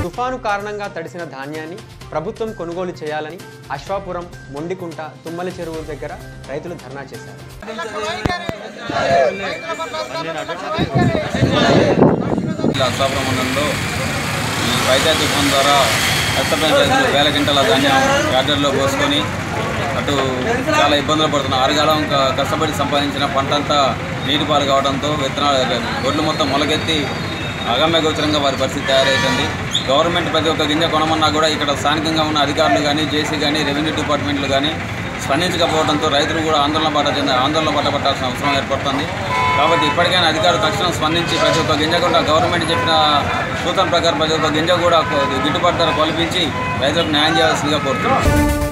తుఫాను కారణంగా తడిసిన ధాన్యాన్ని ప్రభుత్వం కొనుగోలు చేయాలని అశ్వాపురం మొండికుంట తుమ్మల చెరువు దగ్గర రైతులు ధర్నా చేశారు జిల్లా అస్తాపురం మండలంలో ఈ వైద్య తుఫాన్ ద్వారా నష్టపోయిన రైతులు వేల గంటల ధాన్యం యార్డర్లో పోసుకొని అటు చాలా ఇబ్బందులు పడుతున్నారు ఆరుగాలం క- కష్టపడి సంపాదించిన పంట అంతా నీటి పాలు కావడంతో విత్తనాలు గొడ్లు మొత్తం మొలకెత్తి అగమ్య గోచరంగా వారి పరిస్థితి తయారవుతుంది గవర్నమెంట్ ప్రతి ఒక్క గింజ కొనమన్నా కూడా ఇక్కడ స్థానికంగా ఉన్న అధికారులు కానీ జేసీ కానీ రెవెన్యూ డిపార్ట్మెంట్లు కానీ స్పందించకపోవడంతో రైతులు కూడా ఆందోళన పట్ట చెంద ఆందోళన పట్టబట్టాల్సిన అవసరం ఏర్పడుతుంది కాబట్టి ఇప్పటికైనా అధికారులు తక్షణం స్పందించి ప్రతి ఒక్క గింజ కూడా గవర్నమెంట్ చెప్పిన సూచన ప్రకారం ప్రతి ఒక్క గింజ కూడా గిట్టుబాటు ధర కల్పించి రైతులకు న్యాయం చేయాల్సిందిగా కోరుతున్నాం